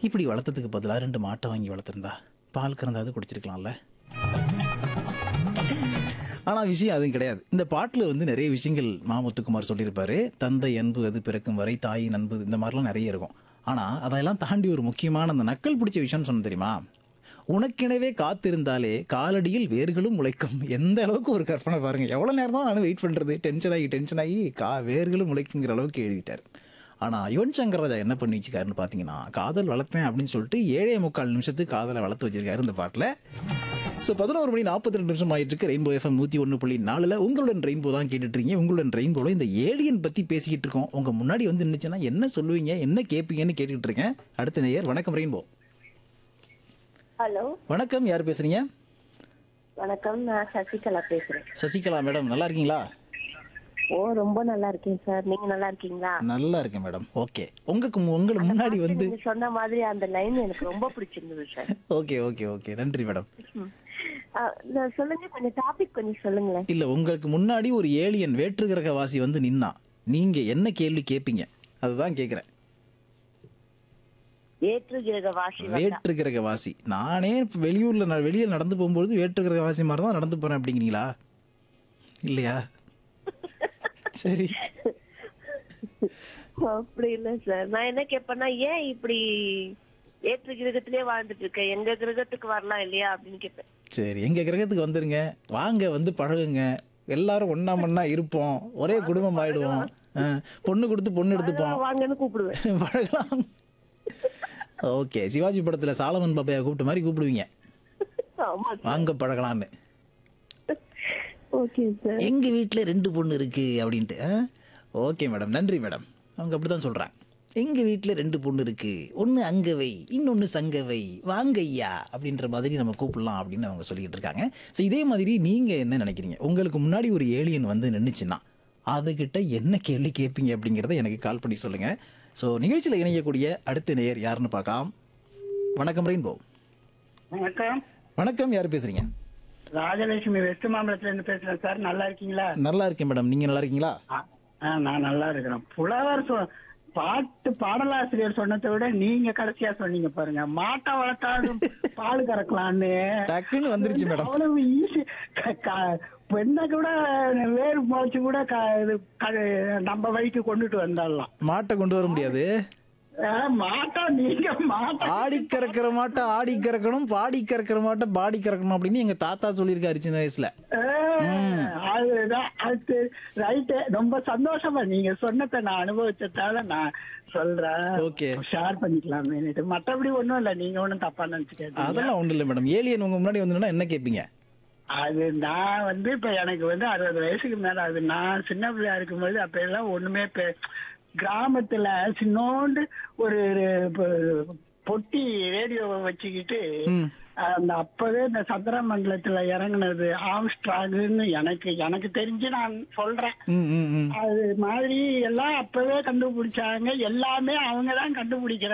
இப்படி வளர்த்ததுக்கு பதிலாக ரெண்டு மாட்டை வாங்கி வளர்த்துருந்தா பால் கறந்தாவது குடிச்சிருக்கலாம்ல ஆனால் விஷயம் அதுவும் கிடையாது இந்த பாட்டில் வந்து நிறைய விஷயங்கள் மாமுத்துக்குமார் சொல்லியிருப்பாரு தந்தை அன்பு அது பிறக்கும் வரை தாயின் அன்பு இந்த மாதிரிலாம் நிறைய இருக்கும் ஆனால் அதெல்லாம் தாண்டி ஒரு முக்கியமான அந்த நக்கல் பிடிச்ச விஷயம்னு சொன்ன தெரியுமா உனக்கெனவே காத்திருந்தாலே காலடியில் வேர்களும் முளைக்கும் எந்த அளவுக்கு ஒரு கற்பனை பாருங்க எவ்வளோ நேரம் தான் நான் வெயிட் பண்ணுறது டென்ஷன் ஆகி டென்ஷன் ஆகி கா வேர்களும் முளைக்குங்கிற அளவுக்கு எழுதிட்டார் ஆனால் யுவன் சங்கர் ராஜா என்ன பண்ணி வச்சுக்காருன்னு பார்த்தீங்கன்னா காதல் வளர்ப்பேன் அப்படின்னு சொல்லிட்டு ஏழே முக்கால் நிமிஷத்துக்கு காதலை வளர்த்து வச்சிருக்காரு இந்த பாட்டில் ஸோ பதினோரு மணி நாற்பத்தி ரெண்டு நிமிஷம் ஆயிட்டு இருக்கு ரெயின்போ எஃப்எம் நூற்றி ஒன்று புள்ளி நாலில் உங்களுடன் ரெயின்போ தான் கேட்டுட்டு இருக்கீங்க உங்களுடன் ரெயின்போவில் இந்த ஏலியன் பற்றி பேசிக்கிட்டு இருக்கோம் உங்கள் முன்னாடி வந்து நின்றுச்சுன்னா என்ன சொல்லுவீங்க என்ன கேட்பீங்கன்னு கேட்டுக்கிட்டு இருக்கேன் அடுத்த நேயர் வணக்கம் ரெயின்போ ஹலோ வணக்கம் யார் பேசுறீங்க வணக்கம் நான் சசிகலா பேசுறேன் சசிகலா மேடம் நல்லா இருக்கீங்களா ஓ ரொம்ப நல்லா இருக்கேன் சார் நீங்க நல்லா இருக்கீங்களா நல்லா இருக்கேன் மேடம் ஓகே உங்களுக்கு மு- உங்களுக்கு முன்னாடி வந்து நீங்க சொன்ன மாதிரி அந்த லைன் எனக்கு ரொம்ப பிடிச்சிருந்தது சார் ஓகே ஓகே ஓகே நன்றி மேடம் ம். ஆ, நான் சொல்லுங்க கொஞ்சம் டாபிக் கொஞ்சம் சொல்லுங்களேன் இல்லை உங்களுக்கு முன்னாடி ஒரு ஏலியன் வேற்று கிரகவாசி வந்து நின்னா நீங்கள் என்ன கேள்வி கேட்பீங்க அதுதான் கேட்குறேன் ஏற்று கிரக வாசி வந்தா. வேற்று கிரகவாசி நானே இப்ப வெளியூர்ல நான் வெளியில் நடந்து போகும்போது வேற்று கிரகவாசி மாதிரி தான் நடந்து போறேன் அப்படிங்கிறீங்களா இல்லையா சரி அப்படி இல்ல சார் நான் என்ன கேட்பேன்னா ஏன் இப்படி ஏற்று கிரகத்திலே வாழ்ந்துட்டு இருக்க எங்க கிரகத்துக்கு வரலாம் இல்லையா அப்படின்னு கேட்பேன் சரி எங்க கிரகத்துக்கு வந்துருங்க வாங்க வந்து பழகுங்க எல்லாரும் ஒண்ணா மண்ணா இருப்போம் ஒரே குடும்பம் ஆயிடுவோம் ஆ, பொண்ணு கொடுத்து பொண்ணு எடுத்துப்போம் வாங்கன்னு கூப்பிடுவேன் பழகலாம் ஓகே சிவாஜி படத்துல சாலமன் பாப்பையா கூப்பிட்ட மாதிரி கூப்பிடுவீங்க ஆமா வாங்க பழகலான்னு ஓகே சார் எங்க வீட்டில் ரெண்டு பொண்ணு இருக்கு அப்படின்ட்டு ஓகே மேடம் நன்றி மேடம் அவங்க அப்படிதான் சொல்றாங்க எங்க வீட்டில் ரெண்டு பொண்ணு இருக்கு ஒன்று அங்கவை இன்னொன்று சங்கவை வாங்க ஐயா அப்படின்ற மாதிரி நம்ம கூப்பிடலாம் அப்படின்னு அவங்க சொல்லிட்டு இருக்காங்க ஸோ இதே மாதிரி நீங்க என்ன நினைக்கிறீங்க உங்களுக்கு முன்னாடி ஒரு ஏலியன் வந்து நின்றுச்சுன்னா அதுகிட்ட என்ன கேள்வி கேட்பீங்க அப்படிங்கிறத எனக்கு கால் பண்ணி சொல்லுங்க ஸோ நிகழ்ச்சியில் இணையக்கூடிய அடுத்த நேயர் யாருன்னு பார்க்கலாம் வணக்கம் ரெயின்போ வணக்கம் வணக்கம் யார் பேசுறீங்க ராஜலட்சுமி வெஸ்ட் மாம்பலத்துல இருந்து பேசுறேன் சார் நல்லா இருக்கீங்களா நல்லா இருக்கேன் மேடம் நீங்க நல்லா இருக்கீங்களா ஆ, ஆ, நான் நல்லா இருக்கிறேன் புலவர் சொ- பாட்டு பாடலாசிரியர் சொன்னதை விட நீங்க கடைசியா சொன்னீங்க பாருங்க மாட்டை வளர்த்தாலும் பால் கறக்கலான்னு டக்குன்னு வந்துருச்சு மேடம் அவ்வளவு ஈஸி பெண்ணை கூட வேறு முளைச்சு கூட க- இது க- நம்ம வழிக்கு கொண்டுட்டு வந்துடலாம் மாட்டை கொண்டு வர முடியாது ஆ, மாட்டா நீங்க மாட்டா ஆடி கறக்கிற மாட்டை ஆடி கறக்கணும் பாடி கறக்கிற மாட்டை பாடி கறக்கணும் அப்படின்னு எங்க தாத்தா சொல்லியிருக்காரு சின்ன வயசுல ஆ, அதுதான் அது ரைட்டு ரொம்ப சந்தோஷமா நீங்க சொன்னதை நான் அனுபவிச்சதால நான் சொல்றேன் ஓகே ஷேர் பண்ணிக்கலாமேனுட்டு மற்றபடி ஒண்ணும் இல்ல நீங்க ஒண்ணும் தப்பா நினைச்சுக்காதீங்க அதெல்லாம் ஒண்ணும் இல்லை மேடம் ஏலியன் உங்க முன்னாடி வந்துன்னா என்ன கேட்பீங்க அது நான் வந்து இப்ப எனக்கு வந்து அறுபது வயசுக்கு மேல அது நான் சின்ன பிள்ளையா இருக்கும்போது அப்ப எல்லாம் ஒண்ணுமே பெ- கிராமத்துல சின்னோண்டு ஒரு பொ- பொட்டி ரேடியோவை வச்சுக்கிட்டு ம். அந்த அப்பவே இந்த சந்திரமண்டலத்துல இறங்குனது ஆம்ஸ்ட்ராங்குன்னு எனக்கு எனக்கு தெரிஞ்சு நான் சொல்றேன் ம் ம் ம் அது மாதிரி எல்லாம் அப்பவே கண்டுபிடிச்சாங்க எல்லாமே அவங்க தான் கண்டுபிடிக்கிறாங்க